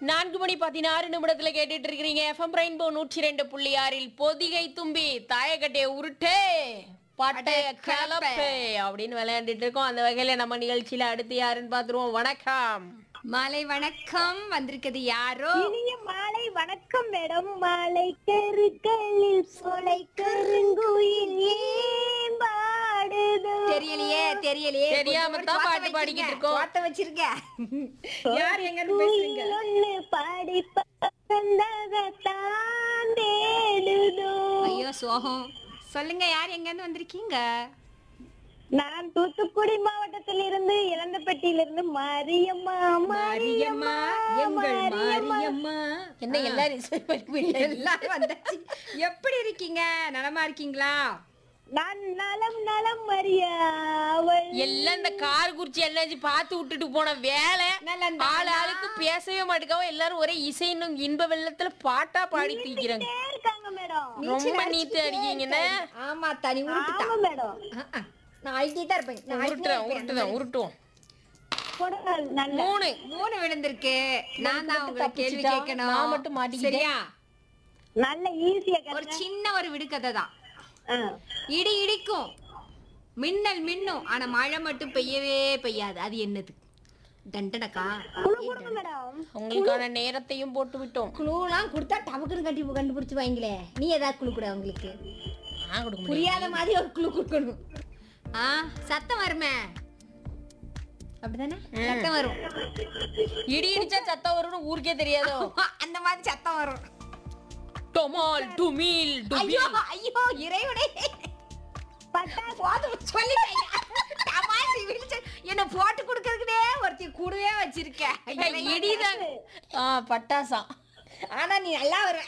நான்கு மணி பதினாறு நிமிடத்துல கேட்டுட்டு இருக்கிறீங்க எஃப்எம் ரெயின்போ நூற்றி ரெண்டு புள்ளி ஆறில் பொதிகை தும்பி தாயக்கட்டைய உருட்டே பட்டைய கலப்பே அப்படின்னு விளையாண்டுட்டு இருக்கோம் அந்த வகையில நம்ம நிகழ்ச்சியில அடுத்து யாருன்னு பாத்துருவோம் வணக்கம் மாலை வணக்கம் வந்திருக்கிறது யாரோ இனிய மாலை வணக்கம் மேடம் மாலை கருக்களில் சோலை கருங்குயில் ஏன் பாடுதோ தெரியலையே தெரியலையே தெரியாம கொஞ்சம் தான் சோத்த பாட்டு வச்சிருங்க, பாடிக்கிட்டு இருக்கோம். சோத்த வச்சிருக்க யார் எங்க இருந்து பேசுறீங்க குயில் ஒண்ணு பாடி பந்தகத்தான் தேடுதோ ஐயோ சோகம் சொல்லுங்க யார் எங்க இருந்து வந்திருக்கீங்க நான் தூத்துக்குடி மாவட்டத்தில் இருந்து இளந்தப்பட்டியிலிருந்து மாரியம்மா மாரியம்மா எங்கள் மாரியம்மா என்ன எல்லாரும் இசை படிப்பீங்க எல்லாரும் வந்தாச்சு எப்படி இருக்கீங்க நலமா இருக்கீங்களா நான் நலம் நலம் மரியா அவள் எல்லாம் இந்த கார் குறிச்சி எல்லாம் பார்த்து விட்டுட்டு போன வேலை நலந்தானா? ஆள் ஆளுக்கு பேசவே மாட்டேங்காம எல்லாரும் ஒரே இசை இன்னும் இன்ப வெள்ளத்துல பாட்டா பாடி தூக்கிறாங்க நீட்டே இருக்காங்க மேடம் ரொம்ப நீத்து அடிக்கீங்கன்னு ஆமா தனி உருட்டுதான் ஆமா மேடம் ஆ, ஆ. நான் அழுத்தி தான் இருப்பேன் நான் அழுத்திட்டே உருட்டுறோம் இருப்பேன். உருட்டுதான் உருட்டுவோம் போடுங்க, நல்ல மூணு மூணு விழுந்திருக்கு நான் தான் உங்களை கேள்வி தப்பிச்சிட்டா. கேட்கணும் நான் மட்டும் மாட்டிக்கிட்டேன். சரியா நல்ல ஈஸியா ஒரு சின்ன ஒரு விடுகதை தான் ஆ. இடி இடிக்கும் மின்னல் மின்னும் ஆனா மழை மட்டும் பெய்யவே பெய்யாது அது என்னது தண்டனக்கா குழு கொடுங்க மேடம் உங்களுக்கான நேரத்தையும் போட்டு விட்டோம் குழுலாம் கொடுத்தா டபக்குன்னு கட்டி கண்டுபிடிச்சு வாங்களே நீ ஏதாவது குழு கூட உங்களுக்கு நான் கொடுக்க முடியாது புரியாத மாதிரி ஒரு குழு கொடுக்கணும் ஆ சத்தம் வருமே அப்படிதானே சத்தம் வரும் இடி இடிச்சா சத்தம் வரும்னு ஊருக்கே தெரியாதோ அந்த மாதிரி சத்தம் வரும் டொமால் டுமீல் ஐயோ டுமீல் ஐயோ இறைவனே பட்டாசு போதும் சொல்லிட்டேன் தமாஷ் விழிச்சு என்ன போட்டு கொடுக்கறதுக்குனே ஒருத்தி கூடவே வச்சிருக்க இடிதான் ஆ பட்டாசா ஆனா நீ நல்லா வருவ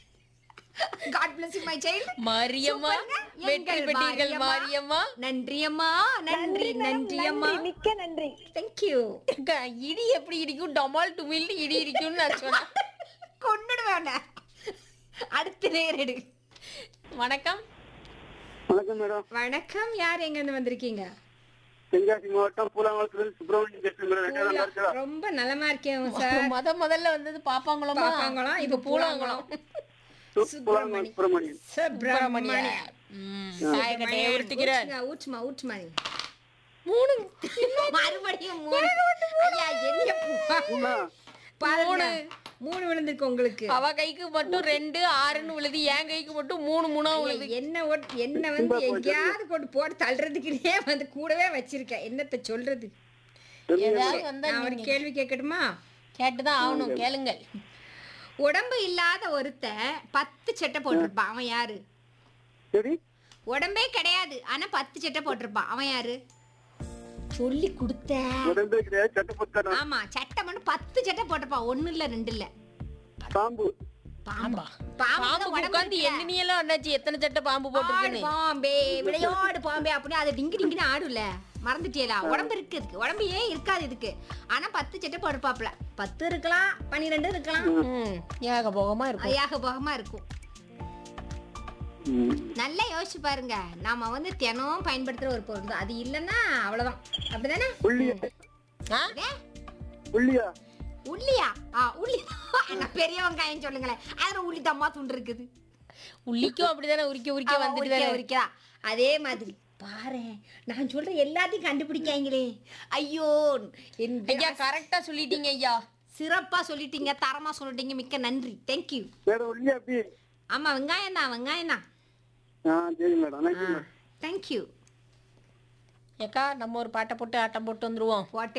God bless my child Mariyamma வெற்றி பெற்றீர்கள் மாரியம்மா நன்றி அம்மா நன்றி நன்றி அம்மா நன்றி, மிக்க நன்றி தேங்க்யூ அக்கா, இடி எப்படி இடிக்கும் டொமால் டுமீல் இடி இடிக்கும்னு நான் சொன்னேன் கொண்டுடுவேன் அடுத்த நேரடு வணக்கம் வணக்கம் மேடம் வணக்கம் யார் எங்க இருந்து வந்திருக்கீங்க தென்காசி மாவட்டம் பூலாங்குளத்துல சுப்பிரமணியம் பேசுறேன் மேடம் ரெண்டு நல்லா இருக்கா ரொம்ப நலமா இருக்கேன் சார் முத முதல்ல வந்தது பாப்பாங்குளமா பாப்பாங்குளம், இப்ப இப்ப பூலாங்குளம் பூலாங்குளம் சுப்பிரமணியம் சுப்பிரமணியம் ம், தாயக்கட்டையை உருட்டுகிறார் ஊற்றுங்க, ஊற்றுமா ஊற்றுமா நீ. மூணு மறுபடியும் மூணு ஐயா என்ன பூ- பூலா பாருங்க மூணு விழுந்திருக்கு உங்களுக்கு அவ கைக்கு மட்டும் ரெண்டு ஆறுன்னு விழுது என் கைக்கு மட்டும் மூணு மூணா விழுது என்ன ஒட்- என்ன வந்து எங்கேயாவது கொண்டு போட்டு தள்ளுறதுக்குனே வந்து கூடவே வச்சிருக்கேன் என்னத்த சொல்றது ஏதாவது வந்தா நான் ஒரு கேள்வி கேட்கட்டுமா கேட்டுதான் ஆகணும் கேளுங்கள் உடம்பு இல்லாத ஒருத்த பத்து சட்டை போட்டிருப்பான் அவன் யாரு சரி உடம்பே கிடையாது ஆனா பத்து சட்டை போட்டிருப்பான் அவன் யாரு சொல்லி கொடுத்த உடம்பே கிடையாது சட்டை புத்தகம் ஆமா சட்டை மட்டும் பத்து சட்டை போட்டிருப்பான் ஒண்ணு இல்ல ரெண்டு இல்ல பாம்பு பாம்பா பாம்பு பாம்பு உடம்பு உட்காந்து எண்ணினியெல்லாம் அண்ணாச்சி எத்தனை சட்டை பாம்பு ஆடு போட்டுருக்குன்னு பாம்பே விளையாடு பாம்பே அப்படின்னு அது டிங்கு டிங்குன்னு ஆடும்ல மறந்துட்டியலா உடம்பு இருக்கு இதுக்கு உடம்பு ஏன் இருக்காது இதுக்கு ஆனா பத்து சட்டை போடுப்பாப்ல பத்து இருக்கலாம் பன்னிரெண்டு இருக்கலாம் ம், ஏக போகமா இருக்கும் ஐயாக போகமா இருக்கும் நல்லா யோசிச்சு பாருங்க நாம வந்து தினம் பயன்படுத்துற ஒரு பொருள் தான் அது இல்லைன்னா அவ்வளவுதான் அப்படிதானே உள்ளியா ஆ? அதே உள்ளியா உள்ளியா ஆ உள்ளி நான் பெரிய வெங்காயம் சொல்லுங்களேன் அதுல உள்ளி தம்மா துண்டு இருக்குது உள்ளிக்கும் அப்படிதானே உரிக்க உரிக்க ஆமா, வந்துட்டு உரிக்க, தானே உரிக்கா. அதே மாதிரி பாரு நான் சொல்ற எல்லாத்தையும் கண்டுபிடிக்காங்களே ஐயோ என் ஐயா கரெக்டா சொல்லிட்டீங்க ஐயா சிறப்பா சொல்லிட்டீங்க தரமா சொல்லிட்டீங்க மிக்க நன்றி தேங்க்யூ மேடம் உள்ளியா அப்படி ஆமா வெங்காயம் தான் வெங்காயம் தான் ஆ சரி மேடம் நன்றி மேடம் தேங்க்யூ ஏக்கா நம்ம ஒரு பாட்டை போட்டு ஆட்டம் போட்டு வந்துருவோம் போட்டே